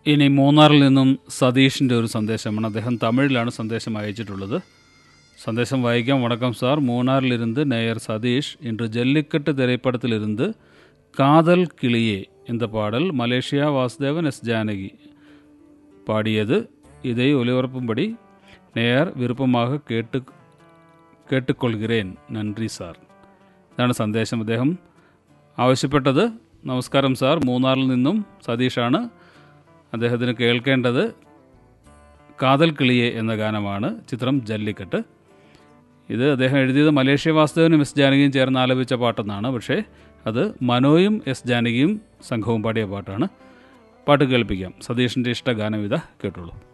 ഇനി മൂന്നാറിൽ നിന്നും സതീഷിൻ്റെ ഒരു സന്ദേശമാണ് അദ്ദേഹം തമിഴിലാണ് സന്ദേശം അയച്ചിട്ടുള്ളത് സന്ദേശം വായിക്കാം വണക്കം സാർ മൂന്നാറിലിருந்து நேயர் சதீஷ் இன்று ஜல்லிக்கட்டு திரைப்படத்திலிருந்து காதல் கிளியே இந்த பாடல் மலேசியா வாசுதேவன் எஸ் ஜானகி பாடியது இதை ஒலிபரப்பும்படி நேயர் விருப்பமாக കേട്ട് കേട്ടുകൊള്ളുகிறேൻ നന്ദി സാർ ഇതാണ് സന്ദേശം അദ്ദേഹം ആവശ്യപ്പെട്ടത് നമസ്കാരം സാർ മൂന്നാറിൽ നിന്നും സതീഷാണ് അദ്ദേഹത്തിന് കേൾക്കേണ്ടത് കാതൽ കിളിയെ എന്ന ഗാനമാണ് ചിത്രം ജല്ലിക്കെട്ട് ഇത് അദ്ദേഹം എഴുതിയത് മലേഷ്യ വാസുദേവനും എസ് ജാനകിയും ചേർന്ന് ആലപിച്ച പാട്ടെന്നാണ് പക്ഷേ അത് മനോയും എസ് ജാനകിയും സംഘവും പാടിയ പാട്ടാണ് പാട്ട് കേൾപ്പിക്കാം സതീഷിൻ്റെ ഇഷ്ട ഗാനം ഇതാ കേട്ടോളൂ